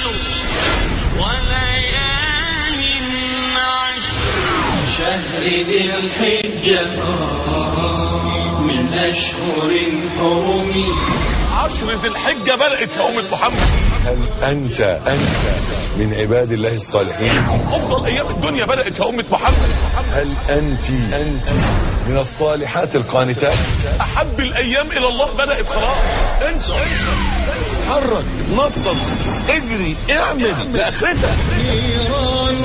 وليال عشر شهر ذي الحجة من أشهر الحرم عشر ذي الحجة بدأت يا أمة محمد هل أنت أنت من عباد الله الصالحين أفضل أيام الدنيا بدأت يا أمة محمد هل أنت أنت من الصالحات القانتات أحب الأيام إلى الله بدأت خلاص انسى انسى حرك نطط اجري اعمل لاخرتك نيران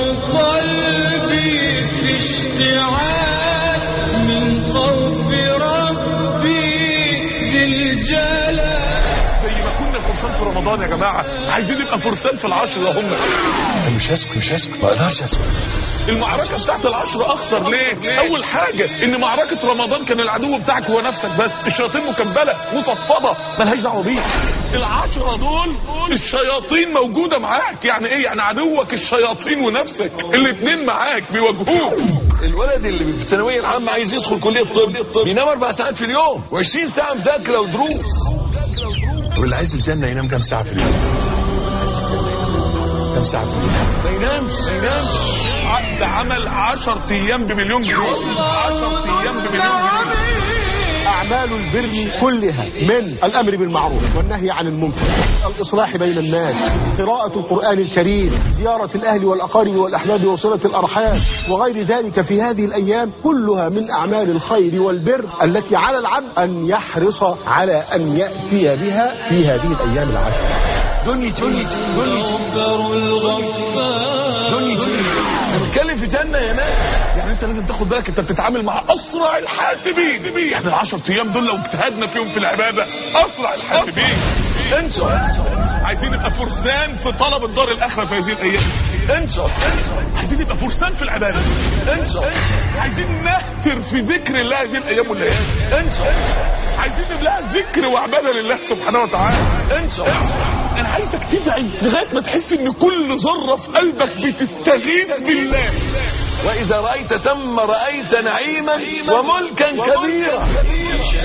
قلبي في اشتعال من خوف ربي ذي الجلال زي ما كنا فرسان في رمضان يا جماعة عايزين نبقى فرسان في العشر يا هم أنا مش هسكت مش هسكت ما اقدرش اسكت المعركة بتاعت العشر أخطر ليه؟ أول حاجة إن معركة رمضان كان العدو بتاعك هو نفسك بس الشياطين مكبلة مصفدة ملهاش دعوة بيك العشرة دول الشياطين موجودة معاك يعني إيه؟ يعني عدوك الشياطين ونفسك الاتنين معاك بيواجهوك الولد اللي في الثانويه العامه عايز يدخل كليه الطب بينام اربع ساعات في اليوم و20 ساعه مذاكره ودروس واللي عايز الجنه ينام كام ساعه في اليوم عايز الجنة ينام كام ساعه في اليوم ما ينامش ما ينامش عقد عمل 10 أيام بمليون جنيه 10 أيام بمليون جنيه أعمال البر كلها من الأمر بالمعروف والنهي عن المنكر الإصلاح بين الناس قراءة القرآن الكريم زيارة الأهل والأقارب والأحباب وصلة الأرحام وغير ذلك في هذه الأيام كلها من أعمال الخير والبر التي على العبد أن يحرص على أن يأتي بها في هذه الأيام العشر دنيتي دنيتي غفر الغفار دنيتي هنتكلم في جنه يا ناس يعني انت لازم تاخد بالك انت بتتعامل مع اسرع الحاسبين يعني العشر ايام دول لو اجتهدنا فيهم في العباده اسرع الحاسبين انسوا عايزين نبقى فرسان في طلب الدار الاخره في هذه الايام انسوا عايزين نبقى فرسان في العباده انسوا عايزين نهتر في ذكر الله هذه الايام والليالي انسوا عايزين نبقى ذكر وعباده لله سبحانه وتعالى انسوا انا عايزك تدعي لغايه ما تحس ان كل ذره في قلبك بتستغيث بالله واذا رايت ثم رايت نعيما وملكا كبيرا